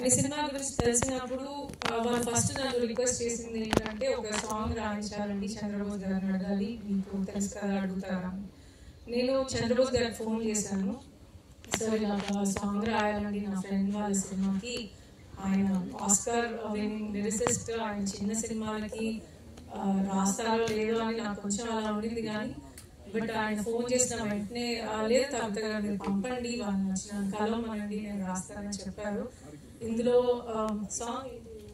ఈ సినిమా గురించి తెలిసినప్పుడు ఆ, వాళ్ళు ఫస్ట్ నన్ను రిక్వెస్ట్ చేసింది ఏంటంటే ఒక సాంగ్ రాయించాలండి చంద్రబోస్ గారిని అడగాలి మీకు తెలుసు కదా అడుగుతారా నేను చంద్రబోస్ గారికి ఫోన్ చేశాను సార్ ఇలా ఒక సాంగ్ రాయాలండి నా ఫ్రెండ్ వాళ్ళ సినిమాకి ఆయన ఆస్కార్ వినింగ్ లిరిసిస్ట్ ఆయన చిన్న సినిమాలకి ఆ, రాస్తారో లేదో అని నాకు కొంచెం అలా ఉండింది కానీ బట్ ఆయన ఫోన్ చేసిన వెంటనే "ఆ, లేదు తప్ప మీరు పంపండి వాళ్ళు నచ్చిన కలవమనండి నేను రాస్తానని చెప్పారు ఇందులో సాంగ్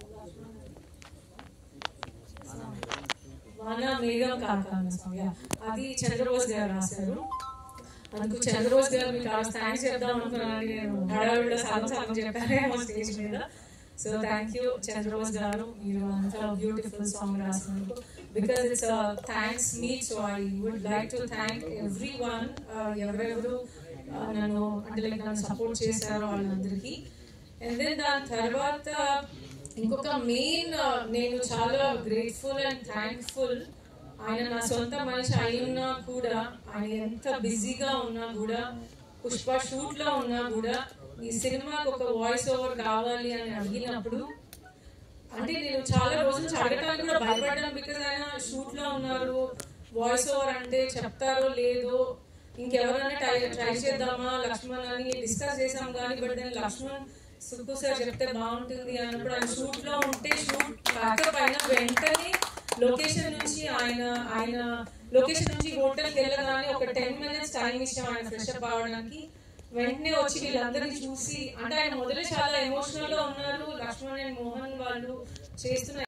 వాన మేఘం కాక అన్న సాంగ్ యా. అది చంద్రబోస్ గారు రాశారు అందుకు చంద్రబోస్ గారు మీకు థ్యాంక్స్ చెప్దాం అనుకున్నాను నేను హడావిడిలో సగం సగం చెప్పారేమో స్టేజ్ మీద సో థ్యాంక్ యూ చంద్రబోస్ గారు మీరు అంత బ్యూటిఫుల్ సాంగ్ రాసినందుకు because it's thanks me so I would like to thank everyone ఎవరెవరు uh, నన్ను అంటే లైక్ నన్ను సపోర్ట్ చేశారో వాళ్ళందరికీ అండ్ దెన్ దాని తర్వాత ఇంకొక మెయిన్ నేను చాలా గ్రేట్ఫుల్ అండ్ థ్యాంక్ఫుల్ ఆయన నా సొంత మనిషి అయి ఉన్నా కూడా ఆయన ఎంత బిజీగా ఉన్నా కూడా పుష్ప షూట్ లో ఉన్నా కూడా ఈ సినిమాకి ఒక వాయిస్ ఓవర్ కావాలి అని అడిగినప్పుడు అంటే నేను చాలా రోజుల నుంచి అడగడానికి కూడా భయపడ్డాను బికాజ్ ఆయన షూట్ లో ఉన్నారు వాయిస్ ఓవర్ అంటే చెప్తారో లేదో ఇంకెవరైనా ట్రై ట్రై చేద్దామా లక్ష్మణ్ అని డిస్కస్ చేసాం కానీ బట్ నేను లక్ష్మణ్ సుక్కు సార్ చెప్తే బాగుంటుంది అన్నప్పుడు ఆయన షూట్ లో ఉంటే షూట్ ప్యాకప్ అయిన వెంటనే లొకేషన్ నుంచి ఆయన ఆయన లొకేషన్ నుంచి హోటల్కి వెళ్ళగానే ఒక టెన్ మినిట్స్ టైం ఇచ్చాం ఆయన ఫ్రెష్ అప్ అవడానికి వెంటనే వచ్చి వీళ్ళందరినీ చూసి అంటే ఆయన మొదలు చాలా ఎమోషనల్ గా ఉన్నారు లక్ష్మణ్ అండ్ మోహన్ వాళ్ళు చేస్తున్న